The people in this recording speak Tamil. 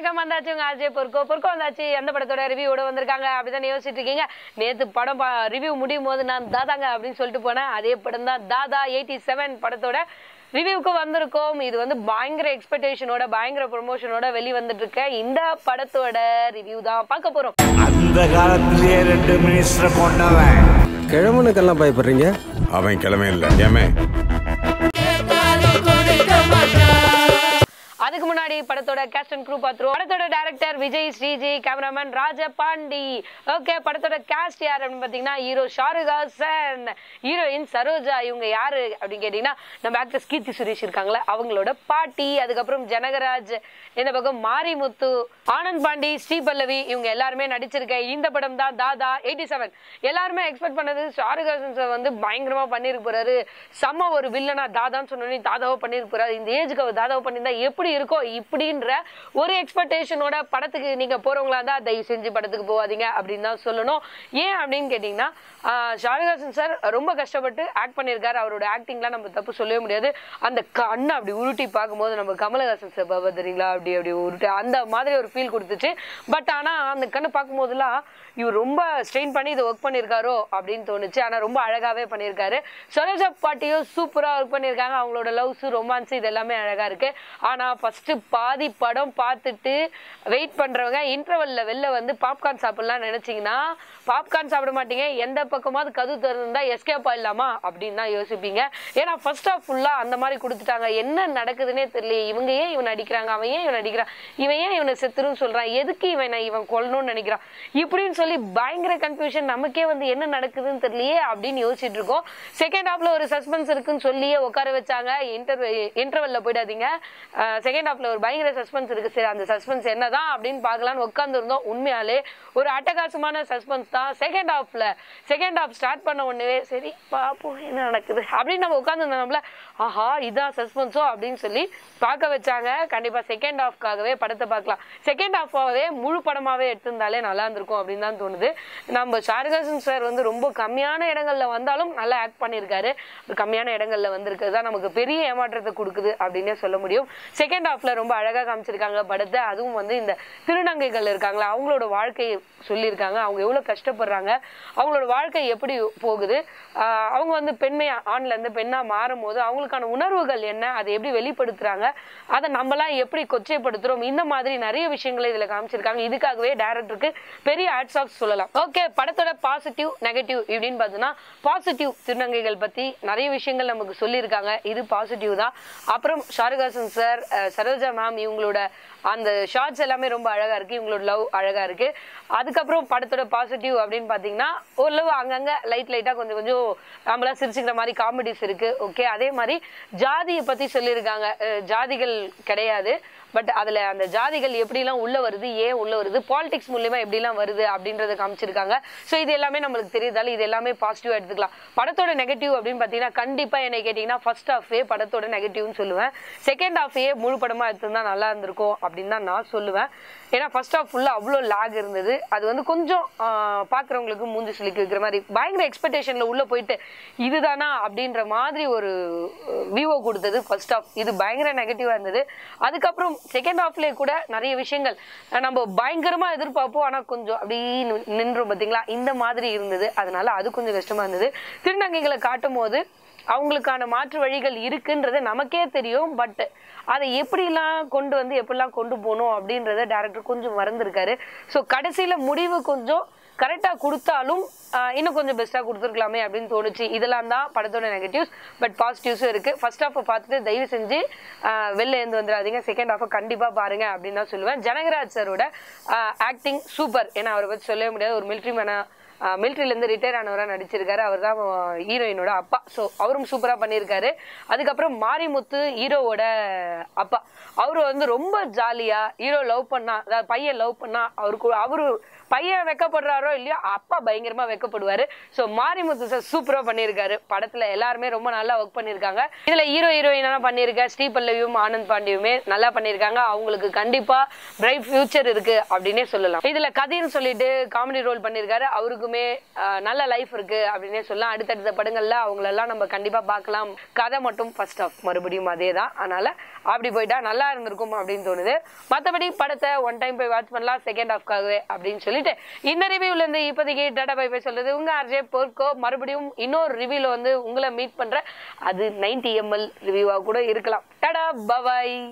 வணக்கம் வந்தாச்சு உங்க ஆர்ஜே பொறுக்கோ பொறுக்கோ வந்தாச்சு எந்த படத்தோட ரிவ்யூவோட வந்திருக்காங்க அப்படிதான் யோசிச்சுட்டு இருக்கீங்க நேத்து படம் ரிவ்யூ முடியும் போது நான் தாதாங்க அப்படின்னு சொல்லிட்டு போனேன் அதே படம் தான் தாதா எயிட்டி செவன் படத்தோட ரிவ்யூக்கு வந்திருக்கோம் இது வந்து பயங்கர எக்ஸ்பெக்டேஷனோட பயங்கர ப்ரொமோஷனோட வெளி வந்துட்டு இருக்க இந்த படத்தோட ரிவ்யூ தான் பார்க்க போறோம் அந்த காலத்திலேயே ரெண்டு மினிஸ்டர் கொண்டவன் கிழவனுக்கெல்லாம் பயப்படுறீங்க அவன் கிளம்பே இல்லை ஏமே அதுக்கு முன்னாடி படத்தோட கேஸ்ட் அண்ட் க்ரூ பார்த்துருவோம் படத்தோட டைரக்டர் விஜய் ஸ்ரீஜி கேமராமேன் ராஜ பாண்டி ஓகே படத்தோட கேஸ்ட் யார் அப்படின்னு பார்த்தீங்கன்னா ஹீரோ ஷாருக் ஹாசன் ஹீரோயின் சரோஜா இவங்க யாரு அப்படின்னு கேட்டிங்கன்னா நம்ம ஆக்டர்ஸ் கீர்த்தி சுரேஷ் இருக்காங்களே அவங்களோட பாட்டி அதுக்கப்புறம் ஜனகராஜ் இந்த பக்கம் மாரிமுத்து ஆனந்த் பாண்டி ஸ்ரீபல்லவி இவங்க எல்லாருமே நடிச்சிருக்க இந்த படம் தான் தாதா எயிட்டி செவன் எல்லாருமே எக்ஸ்பெக்ட் பண்ணது ஷாருக் ஹாசன் சார் வந்து பயங்கரமா பண்ணிருக்க போறாரு செம்ம ஒரு வில்லனா தாதான்னு சொன்னோன்னே தாதாவோ பண்ணிருக்க போறாரு இந்த ஏஜுக்கு அவர் தாதாவோ பண்ணியிருந்தா எப்படி இருக்கோ இப்படின்ற ஒரு எக்ஸ்பெக்டேஷனோட படத்துக்கு நீங்க போறவங்களா இருந்தா தயவு செஞ்சு படத்துக்கு போகாதீங்க அப்படின்னு தான் சொல்லணும் ஏன் அப்படின்னு கேட்டீங்கன்னா ஆஹ் ஷாருக் ஹாசன் சார் ரொம்ப கஷ்டப்பட்டு ஆக்ட் பண்ணியிருக்காரு அவரோட ஆக்டிங்லாம் நம்ம தப்பு சொல்லவே முடியாது அந்த கண்ணை அப்படி உருட்டி பார்க்கும்போது நம்ம கமலஹாசன் சார் பாபா தெரியுங்களா அப்படி அப்படி உருட்டி அந்த மாதிரி ஒரு ஃபீல் கொடுத்துச்சு பட் ஆனா அந்த கண்ணை பார்க்கும்போதெல்லாம் இவர் ரொம்ப ஸ்ட்ரெயின் பண்ணி இதை ஒர்க் பண்ணியிருக்காரோ அப்படின்னு தோணுச்சு ஆனா ரொம்ப அழகாவே பண்ணியிருக்காரு சரோஜா பாட்டியும் சூப்பரா ஒர்க் பண்ணியிருக்காங்க அவங்களோட லவ்ஸ் ரொமான்ஸ் இது எல்லாமே அழகா இருக்கு ஆனா ஃபர்ஸ்ட் பாதி படம் பார்த்துட்டு வெயிட் பண்றவங்க இன்டர்வல்ல வெளில வந்து பாப்கார்ன் சாப்பிடலாம் நினைச்சீங்கன்னா பாப்கார்ன் சாப்பிட மாட்டீங்க எந்த பக்கமாவது கது திறந்தா எஸ்கேப் ஆயிடலாமா அப்படின்னு தான் யோசிப்பீங்க ஏன்னா ஃபர்ஸ்ட் ஆஃப் ஃபுல்லா அந்த மாதிரி கொடுத்துட்டாங்க என்ன நடக்குதுன்னே தெரியல இவங்க ஏன் இவன் அடிக்கிறாங்க அவன் ஏன் இவன் அடிக்கிறான் இவன் ஏன் இவனை செத்துருன்னு சொல்றான் எதுக்கு இவனை இவன் கொல்லணும்னு நினைக்கிறான் இப்படின்னு சொல்லி பயங்கர கன்ஃபியூஷன் நமக்கே வந்து என்ன நடக்குதுன்னு தெரியலையே அப்படின்னு யோசிச்சுட்டு இருக்கோம் செகண்ட் ஹாஃப்ல ஒரு சஸ்பென்ஸ் இருக்குன்னு சொல்லியே உட்கார வச்சாங்க இன்டர் இன்டர்வெல்ல போயிடாதீங்க செகண்ட் ஹாஃப்ல ஒரு பயங்கர சஸ்பென்ஸ் இருக்கு சரி அந்த சஸ்பென்ஸ் என்னதான் அப்படின்னு பார்க்கலாம்னு உட்கார்ந்து இருந்தோம் உண்மையாலே ஒரு அட்டகாசமான சஸ்பென்ஸ் தான் செகண்ட் ஹாஃப்ல செகண்ட் ஹாஃப் ஸ்டார்ட் பண்ண உடனே சரி பாப்போம் என்ன நடக்குது அப்படின்னு நம்ம உட்காந்துருந்தோம்ல ஆஹா இதான் சஸ்பென்ஸோ அப்படின்னு சொல்லி பார்க்க வச்சாங்க கண்டிப்பா செகண்ட் ஹாஃப்காகவே படத்தை பார்க்கலாம் செகண்ட் ஹாஃபாவே முழு படமாவே எடுத்திருந்தாலே நல்லா இருந்திருக்கும் அப்படின்னு தான் தோணுது நம்ம ஷாருகாசன் சார் வந்து ரொம்ப கம்மியான இடங்கள்ல வந்தாலும் நல்லா ஆக்ட் பண்ணியிருக்காரு ஒரு கம்மியான இடங்கள்ல வந்திருக்கிறது தான் நமக்கு பெரிய ஏமாற்றத்தை கொடுக்குது அப்படின்னே சொல்ல முடியும் செகண்ட் ஹாஃப்ல ரொம்ப அழகா காமிச்சிருக்காங்க படத்தை அதுவும் வந்து இந்த திருநங்கைகள் இருக்காங்களா அவங்களோட வாழ்க்கையை சொல்லியிருக்காங்க அவங்க எவ்வளவு கஷ்டப்படுறாங்க அவங்களோட வாழ்க்கை எப்படி போகுது ஆஹ் அவங்க வந்து பெண்மை ஆண்ல இருந்து பெண்ணா மாறும் போது அவங்களுக்கான உணர்வுகள் என்ன அதை எப்படி வெளிப்படுத்துறாங்க அதை நம்மலாம் எப்படி கொச்சைப்படுத்துறோம் இந்த மாதிரி நிறைய விஷயங்களை இதுல காமிச்சிருக்காங்க இதுக்காகவே டேரக்டருக்கு பெரிய ஆட்ஸ் ஆஃப் சொல்லலாம் ஓகே படத்தோட பாசிட்டிவ் நெகட்டிவ் இப்படின்னு பார்த்தோம்னா பாசிட்டிவ் திருநங்கைகள் பத்தி நிறைய விஷயங்கள் நமக்கு சொல்லியிருக்காங்க இது பாசிட்டிவ் தான் அப்புறம் ஷாருகாசன் சார் சரோஜா மேம் இவங்களோட அந்த ஷார்ட்ஸ் எல்லாமே ரொம்ப அழகா இருக்கு இவங்களோட லவ் அழகா இருக்கு அதுக்கப்புறம் படத்தோட பாசிட்டிவ் அப்படின்னு பாத்தீங்கன்னா ஓரளவு அங்கங்க லைட் லைட்டா கொஞ்சம் கொஞ்சம் நம்மளா சிரிச்சுக்கிற மாதிரி காமெடிஸ் இருக்கு ஓகே அதே மாதிரி ஜாதியை பத்தி சொல்லியிருக்காங்க அஹ் ஜாதிகள் கிடையாது பட் அதுல அந்த ஜாதிகள் எப்படிலாம் உள்ள வருது ஏன் உள்ள வருது பாலிடிக்ஸ் மூலியமா எப்படிலாம் வருது அப்படின்றத காமிச்சிருக்காங்க ஸோ இது எல்லாமே நம்மளுக்கு தெரியுதால இது எல்லாமே பாசிட்டிவா எடுத்துக்கலாம் படத்தோட நெகட்டிவ் அப்படின்னு பாத்தீங்கன்னா கண்டிப்பா என்னை கேட்டீங்கன்னா ஃபர்ஸ்ட் ஹாஃபே படத்தோட நெகட்டிவ்னு சொல்லுவேன் செகண்ட் ஹாஃபே முழு படமா எடுத்திருந்தா நல்லா இருந்திருக்கும் அப்படின்னு தான் நான் சொல்லுவேன் ஏன்னா ஃபர்ஸ்ட் ஹாஃப் ஃபுல்லா அவ்வளோ லேக் இருந்தது அது வந்து கொஞ்சம் ஆஹ், பாக்குறவங்களுக்கு மூஞ்சி சுளிக்க வைக்கிற மாதிரி பயங்கர எக்ஸ்பெக்டேஷன்ல உள்ள போயிட்டு இதுதானா அப்படின்ற மாதிரி ஒரு வியூவை கொடுத்தது ஃபர்ஸ்ட் ஹாஃப் இது பயங்கர நெகட்டிவா இருந்தது அதுக்கப்புறம் செகண்ட் ஹாஃப்லேயே கூட நிறைய விஷயங்கள் அஹ், நம்ம பயங்கரமா எதிர்பார்ப்போம் ஆனா கொஞ்சம் அப்படி நின்றோம் பாத்தீங்களா இந்த மாதிரி இருந்தது அதனால அது கொஞ்சம் கஷ்டமா இருந்தது திருநங்கைகளை காட்டும் போது அவங்களுக்கான மாற்று வழிகள் இருக்குன்றது நமக்கே தெரியும் பட் அதை எப்படிலாம் கொண்டு வந்து எப்படிலாம் கொண்டு போகணும் அப்படின்றத டேரக்டர் கொஞ்சம் மறந்துருக்காரு ஸோ கடைசியில முடிவு கொஞ்சம் கரெக்டாக கொடுத்தாலும் ஆஹ், இன்னும் கொஞ்சம் பெஸ்ட்டாக கொடுத்துருக்கலாமே அப்படின்னு தோணுச்சு இதெல்லாம் தான் படத்தோட நெகட்டிவ்ஸ் பட் பாசிட்டிவ்ஸும் இருக்கு ஃபர்ஸ்ட் ஹாஃபை பார்த்துட்டு தயவு செஞ்சு ஆஹ், வெளில இருந்து வந்துடாதீங்க செகண்ட் ஹாஃபை கண்டிப்பாக பாருங்க அப்படின்னு தான் சொல்லுவேன் ஜனகராஜ் சரோட ஆக்டிங் சூப்பர் ஏன்னா அவரை பற்றி சொல்லவே முடியாது ஒரு மிலிட்ரி மேனா மிலிட்ரிலேருந்து ரிட்டையர் ஆனவராக நடிச்சிருக்காரு அவர் தான் ஹீரோயினோட அப்பா ஸோ அவரும் சூப்பராக பண்ணியிருக்காரு அதுக்கப்புறம் மாரிமுத்து ஹீரோவோட அப்பா அவரு வந்து ரொம்ப ஜாலியாக ஹீரோ லவ் பண்ணா அதாவது பையன் லவ் பண்ணா அவருக்கு அவரு பையன் வெக்கப்படுறாரோ இல்லையோ அப்பா பயங்கரமா வெக்கப்படுவாரு ஸோ மாரிமுத்து சார் சூப்பரா பண்ணியிருக்காரு படத்துல எல்லாருமே ரொம்ப நல்லா ஒர்க் பண்ணியிருக்காங்க இதுல ஹீரோ ஹீரோயினா பண்ணியிருக்க ஸ்ரீபல்லவியும் ஆனந்த் பாண்டியுமே நல்லா பண்ணியிருக்காங்க அவங்களுக்கு கண்டிப்பா பிரைட் ஃபியூச்சர் இருக்கு அப்படின்னே சொல்லலாம் இதுல கதிர்னு சொல்லிட்டு காமெடி ரோல் பண்ணியிருக்காரு அவருக்குமே எல்லாருக்குமே ஆஹ், நல்ல லைஃப் இருக்கு அப்படின்னே சொல்லலாம் அடுத்தடுத்த படங்கள்ல அவங்களெல்லாம் நம்ம கண்டிப்பா பார்க்கலாம் கதை மட்டும் ஃபர்ஸ்ட் ஆஃப் மறுபடியும் அதே தான் அதனால அப்படி போயிட்டா நல்லா இருந்திருக்கும் அப்படின்னு தோணுது மற்றபடி படத்தை ஒன் டைம் போய் வாட்ச் பண்ணலாம் செகண்ட் ஹாஃப்காகவே அப்படின்னு சொல்லிட்டு இந்த ரிவ்யூல இருந்து இப்போதைக்கு டாடா பை பை சொல்றது உங்க ஆர்ஜே போர்க்கோ மறுபடியும் இன்னொரு ரிவ்யூல வந்து உங்களை மீட் பண்றேன் அது நைன்டி எம்எல் ரிவ்யூவா கூட இருக்கலாம் டாடா பபாய்